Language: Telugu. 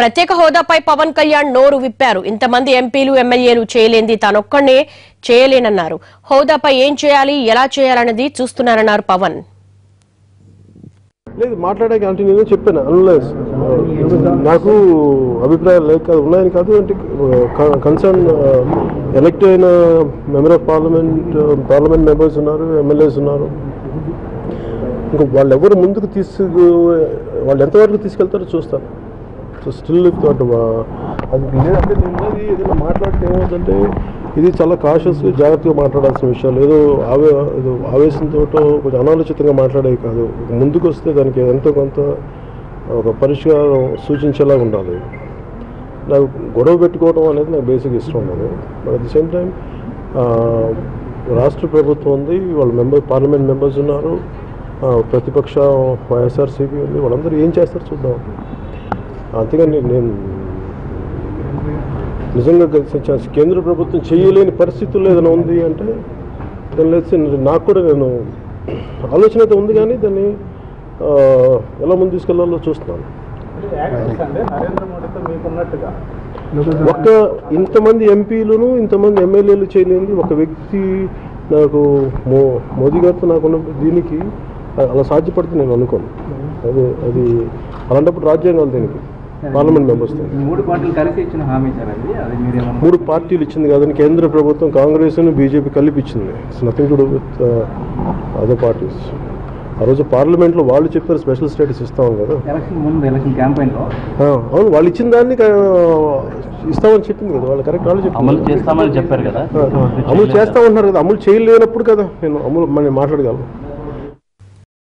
ప్రత్యేక హోదాపై పవన్ కళ్యాణ్ నోరు విప్పారు ఇంతమంది ఎంపీలు ఎమ్మెల్యేలు చేయలేంది తానొక్కడే చేయలేనన్నారు హోదాపై ఏం చేయాలి ఎలా చేయాలన్నది చూస్తున్నారన్నారు పవన్ లేదు మాట్లాడే అంటే నేను చెప్పాను అనలైజ్ నాకు అభిప్రాయాలు లేక కాదు ఉన్నాయని కాదు అంటే కన్సర్న్ ఎలక్ట్ అయిన member of parliament parliament members ఉన్నారు ఎమ్మెల్యేస్ ఉన్నారు ఇంకా వాళ్ళు ఎవరు ముందుకు తీసుకు వాళ్ళు ఎంతవరకు తీసుకెళ్తారో చూస్తాను సో స్టిల్ అది లేదంటే నేను ఉన్నది ఏదైనా మాట్లాడితే ఏమవుతుందంటే ఇది చాలా కాషియస్గా జాగ్రత్తగా మాట్లాడాల్సిన విషయాలు ఏదో ఆవే ఏదో ఆవేశంతో కొంచెం అనాలోచితంగా మాట్లాడేవి కాదు ముందుకు వస్తే దానికి ఎంతో కొంత ఒక పరిష్కారం సూచించేలా ఉండాలి నాకు గొడవ పెట్టుకోవడం అనేది నాకు బేసిక్ ఇష్టం ఉండదు but at the same time రాష్ట్ర ప్రభుత్వం ఉంది వాళ్ళ మెంబర్ పార్లమెంట్ మెంబర్స్ ఉన్నారు ఆ, ప్రతిపక్ష వైఎస్ఆర్సీపీ ఉంది వాళ్ళందరూ ఏం చేస్తారు చూద్దాం అంతేగాని నేను నిజంగా గ- కేంద్ర ప్రభుత్వం చేయలేని పరిస్థితుల్లో ఏదైనా ఉంది అంటే దాని లేదు నాకు కూడా నేను ఆలోచన అయితే ఉంది కానీ దాన్ని ఆ, ఎలా ముందు తీసుకెళ్లాలో చూస్తున్నాను యాక్సెస్ అంటే నరేంద్ర మోడీతో మీకున్నట్టుగా ఒక్క ఇంతమంది ఎంపీలను ఇంతమంది ఎమ్మెల్యేలు చేయలేని ఒక వ్యక్తి నాకు మో మోదీ గారితో నాకున్న దీనికి అలా సాధ్యపడితే నేను అనుకోను అది అది అలాంటప్పుడు రాజ్యాంగాలు దీనికి పార్లమెంట్ మెంబర్స్తో మూడు పార్టీలు కలిసి ఇచ్చిన హామీ సార్ అది అది మీరేమన్నా మూడు పార్టీలు ఇచ్చింది కాదని కేంద్ర ప్రభుత్వం కాంగ్రెస్ బీజేపీ కలిపి ఇచ్చింది it's nothing to do with other parties ఆ రోజు పార్లమెంట్లో వాళ్ళు చెప్పారు స్పెషల్ స్టేటస్ ఇస్తాం కదా ఎలక్షన్ ముందు ఎలక్షన్ క్యాంపెయిన్ లో ఆ, అవును వాళ్ళు ఇచ్చిన దాన్ని కా- ఇస్తామని చెప్పింది కదా వాళ్ళు కరెక్ట్ వాళ్ళు చెప్పింది అమలు చేస్తామని చెప్పారు కదా ఆ, అమలు చేస్తా ఉంటున్నారు కదా అమలు చేయలేనప్పుడు కదా నేను అమలు మనం మాట్లాడగలను